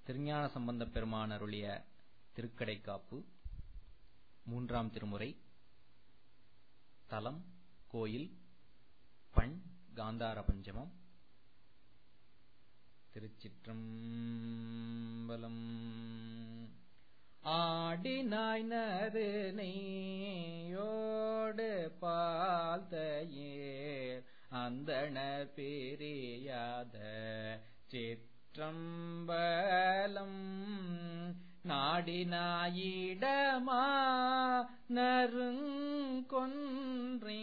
திருஞான சம்பந்தப் பெருமான் அருளிய திருக்கடைக்காப்பு மூன்றாம் திருமுறை தலம் கோயில் பண் காந்தார பஞ்சமம் திருச்சிற்றம்பலம் ஆடினாய் நறு நெய்யோடு பால்தையேர் அந்தணர் பிரியாத சிற்றம்பலம் நாடினாயிடமா நருங்கொன்றே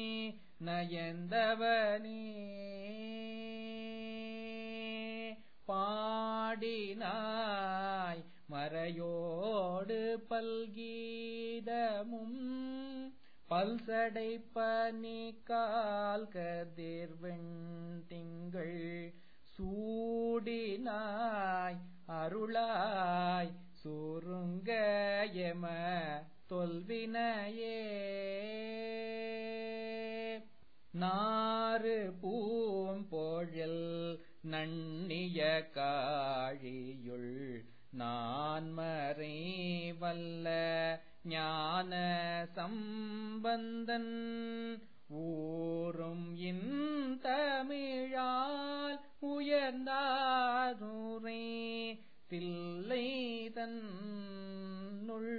நயந்தவனே பாடினாய் மறையோடு பல்கீதமும் பல்சடை பனி கால் கதிர்வெண் திங்கள் சூடினாய் அருளாய் சுருங்க எம தொல்வினையே நாறு பூம்பொழில் நன்னிய காழியுள் நான்மறை வல்ல ஞான சம்பந்தன் ஊரும் இந்தமிழால் உயர்ந்தாருரே தில்லை தன்னுள்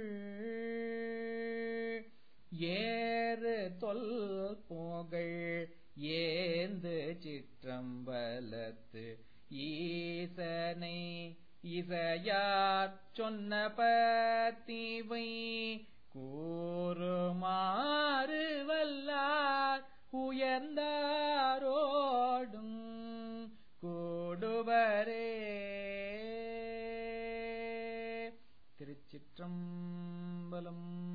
ஏறு தொல் போகள் ஏந்து சிற்றம்பலத்து ஈசனை இசையார் சொன்ன பத்திவை கூறுமாறு வல்லார் உயர்ந்தாரோடும் கூடுவரே திருச்சிற்றம்பலம்